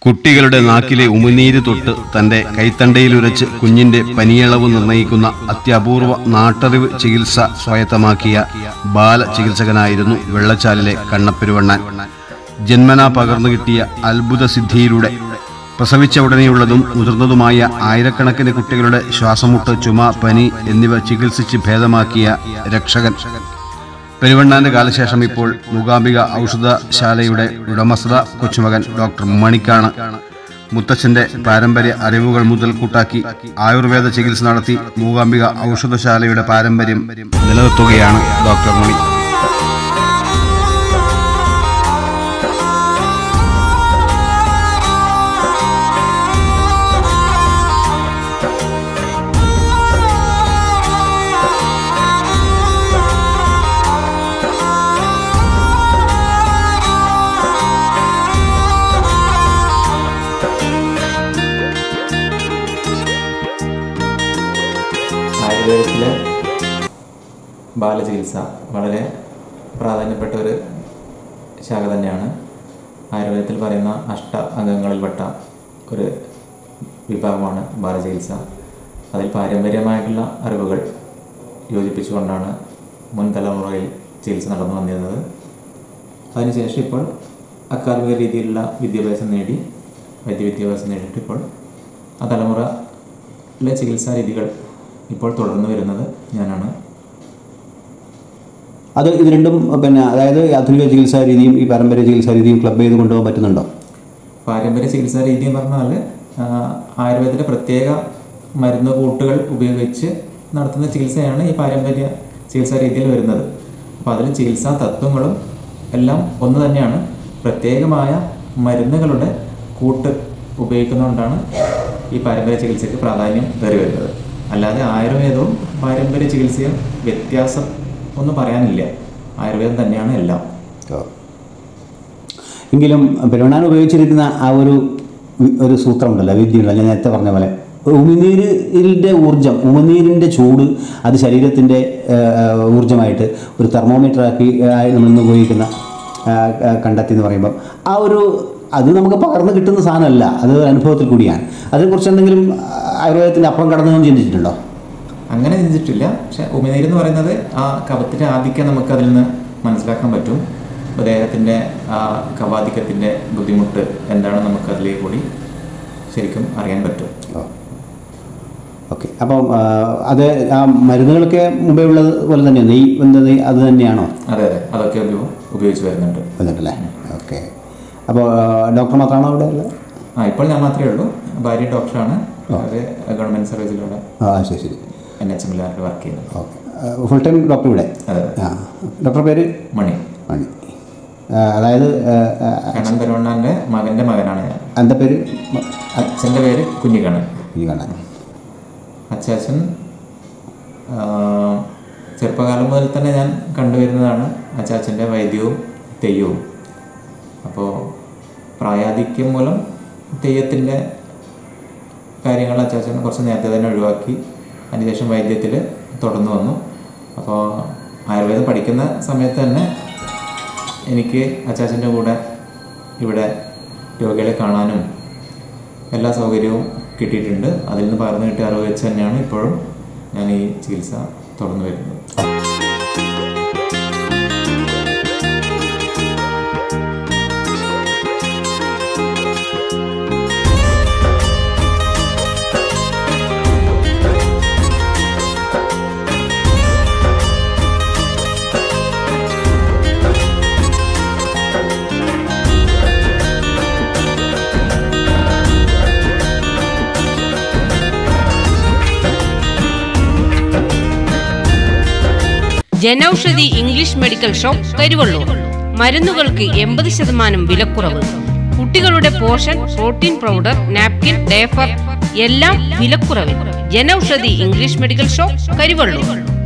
കുട്ടികളുടെ നാക്കിലെ ഉമിനീര് തൊട്ട് തന്റെ കൈത്തണ്ടയിലുരച്ച് കുഞ്ഞിന്റെ പനിയളവ് നിർണയിക്കുന്ന അത്യപൂർവ നാട്ടറിവ് ചികിത്സ സ്വായത്തമാക്കിയ ബാല ചികിത്സകനായിരുന്നു വെള്ളച്ചാലിലെ കണ്ണപ്പെരുവണ്ണാൻ ജന്മനാ പകർന്നു കിട്ടിയ അത്ഭുത സിദ്ധിയിലൂടെ പ്രസവിച്ച ഉടനെയുള്ളതും മുതിർന്നതുമായ ആയിരക്കണക്കിന് കുട്ടികളുടെ ശ്വാസമുട്ട് ചുമ പനി എന്നിവ ചികിത്സിച്ച് ഭേദമാക്കിയ രക്ഷകൻ പെരുവണ്ണാന്റെ കാലശേഷം ഇപ്പോൾ മൂകാംബിക ഔഷധശാലയുടെ ഉടമസ്ഥത കൊച്ചുമകൻ ഡോക്ടർ മണിക്കാണ് മുത്തച്ഛന്റെ പാരമ്പര്യ അറിവുകൾ മുതൽ കൂട്ടാക്കി ആയുർവേദ ചികിത്സ നടത്തി മൂകാംബിക ഔഷധശാലയുടെ പാരമ്പര്യം നിലനിർത്തുകയാണ് ഡോക്ടർ മണി ആയുർവേദത്തിലെ ബാലചികിത്സ വളരെ പ്രാധാന്യപ്പെട്ട ഒരു ശാഖ തന്നെയാണ് ആയുർവേദത്തിൽ പറയുന്ന അഷ്ട അംഗങ്ങളിൽപ്പെട്ട ഒരു വിഭാഗമാണ് ബാലചികിത്സ അതിൽ പാരമ്പര്യമായിട്ടുള്ള അറിവുകൾ യോജിപ്പിച്ചുകൊണ്ടാണ് മുൻ തലമുറയിൽ ചികിത്സ നടന്നു വന്നിരുന്നത് അതിനുശേഷം ഇപ്പോൾ അക്കാദമിക രീതിയിലുള്ള വിദ്യാഭ്യാസം നേടി വൈദ്യവിദ്യാഭ്യാസം നേടിയിട്ട് ഇപ്പോൾ ആ തലമുറയിലെ ചികിത്സാ രീതികൾ ഇപ്പോൾ തുടർന്നു വരുന്നത് ഞാനാണ് അത് ഇത് രണ്ടും പിന്നെ അതായത് ആധുനിക ചികിത്സാ രീതിയും ഈ പാരമ്പര്യ ചികിത്സാ രീതിയും ക്ലബ് ചെയ്ത് കൊണ്ടുപോകാൻ പറ്റുന്നുണ്ടോ പാരമ്പര്യ ചികിത്സാ രീതി എന്ന് പറഞ്ഞാൽ ആ, ആയുർവേദത്തിലെ പ്രത്യേക മരുന്ന് കൂട്ടുകൾ ഉപയോഗിച്ച് നടത്തുന്ന ചികിത്സയാണ് ഈ പാരമ്പര്യ ചികിത്സാ രീതിയിൽ വരുന്നത് അപ്പോൾ അതിൽ ചികിത്സാ തത്വങ്ങളും എല്ലാം ഒന്ന് തന്നെയാണ് പ്രത്യേകമായ മരുന്നുകളുടെ കൂട്ട് ഉപയോഗിക്കുന്നതുകൊണ്ടാണ് ഈ പാരമ്പര്യ ചികിത്സയ്ക്ക് പ്രാധാന്യം കയറി വരുന്നത് അല്ലാതെ ആയുർവേദവും പാരമ്പര്യ ചികിത്സയും വ്യത്യാസം ഒന്നും പറയാനില്ല ആയുർവേദം തന്നെയാണ് എല്ലാം എങ്കിലും പെരുവണ്ണാൻ ഉപയോഗിച്ചിരിക്കുന്ന ആ ഒരു വി- ഒരു സൂത്രമുണ്ടല്ലോ വിദ്യയുണ്ടല്ലോ ഞാൻ നേരത്തെ പറഞ്ഞ പോലെ ഉമിനീരിൻ്റെ ഊർജം ഉമിനീരിൻ്റെ ചൂട് അത് ശരീരത്തിൻ്റെ ഊർജമായിട്ട് ഒരു തെർമോമീറ്റർ ആക്കി ആയി നമ്മളിന്ന് ഉപയോഗിക്കുന്ന ആ, ആ, കണ്ടെത്തി എന്ന് പറയുമ്പോൾ ആ ഒരു അത് നമുക്ക് പകർന്ന് കിട്ടുന്ന സാധനമല്ല അത് ഒരു അനുഭവത്തിൽ കൂടിയാണ് അതിനെക്കുറിച്ച് എന്തെങ്കിലും ആയുർവേദത്തിൻ്റെ അപ്പുറം കടന്നു ചിന്തിച്ചിട്ടുണ്ടോ അങ്ങനെ ചിന്തിച്ചിട്ടില്ല പക്ഷെ ഉമിനീര് എന്ന് പറയുന്നത് ആ കഫത്തിൻ്റെ ആധിക്യം നമുക്ക് അതിൽ നിന്ന് മനസ്സിലാക്കാൻ പറ്റും അപ്പോൾ ദേഹത്തിൻ്റെ ആ കവാധിക്യത്തിൻ്റെ ബുദ്ധിമുട്ട് എന്താണെന്ന് നമുക്ക് അതിലേക്ക് കൂടി ശരിക്കും അറിയാൻ പറ്റും ഓക്കെ അപ്പം ആ, അത് ആ മരുന്നുകളൊക്കെ മുമ്പേ ഉള്ളത് പോലെ തന്നെയാണ് നെയ് എന്താ നെയ് അത് തന്നെയാണോ അതെ അതെ അതൊക്കെ ഉപയോ- ഉപയോഗിച്ച് വരുന്നുണ്ട് വന്നിട്ടല്ലേ ഓക്കെ അപ്പോൾ ഡോക്ടർ മാത്രമാണോ അവിടെ ഉള്ളത് ആ ഇപ്പോൾ ഞാൻ മാത്രമേ ഉള്ളൂ ഭാര്യ ഡോക്ടറാണ് അവർ ഗവൺമെൻറ് സർവീസിലൂടെ ആ ശരി ശരി എൻ എച്ച് എമ്മിലായിട്ട് വർക്ക് ചെയ്യുന്നത് ഓക്കെ ഫുൾ ടൈം ഡോക്ടർ ഇവിടെ അതെ ആ ഡോക്ടർ പേര് മണി മണി ആ, അതായത് ആ, ആ, കണ്ണൻ പെരുവണ്ണാൻ്റെ മകൻ്റെ മകനാണ് ഞാൻ എൻ്റെ പേര് മ- അച്ഛൻ്റെ പേര് കുഞ്ഞിക്കണ്ണൻ ഈ കാണാൻ അച്ചാച്ചൻ ആ, ചെറുപ്പകാലം മുതൽ തന്നെ ഞാൻ കണ്ടുവരുന്നതാണ് അച്ചാച്ചൻ്റെ വൈദ്യവും തെയ്യവും അപ്പോൾ പ്രായാധിക്യം മൂലം തെയ്യത്തിൻ്റെ കാര്യങ്ങൾ അച്ചാച്ചൻ കുറച്ച് നേരത്തെ തന്നെ ഒഴിവാക്കി അതിനുശേഷം വൈദ്യത്തിൽ തുടർന്നു വന്നു അപ്പോൾ ആയുർവേദം പഠിക്കുന്ന സമയത്ത് തന്നെ എനിക്ക് അച്ചാച്ചൻ്റെ കൂടെ ഇവിടെ രോഗികളെ കാണാനും എല്ലാ സൗകര്യവും കിട്ടിയിട്ടുണ്ട് അതിൽ നിന്ന് പകർന്നു കിട്ടിയ അറിവ് വെച്ച് തന്നെയാണ് ഇപ്പോഴും ഞാൻ ഈ ചികിത്സ തുടർന്നു വരുന്നത് Janaushadhi English medical shop Karuvallur മരുന്നുകൾക്ക് എൺപത് ശതമാനം വിലക്കുറവ് കുട്ടികളുടെ പോഷൻ പ്രോട്ടീൻ പൗഡർ നാപ്കിൻ ഡേഫർ എല്ലാം വിലക്കുറവിൽ Janaushadhi English medical shop Karuvallur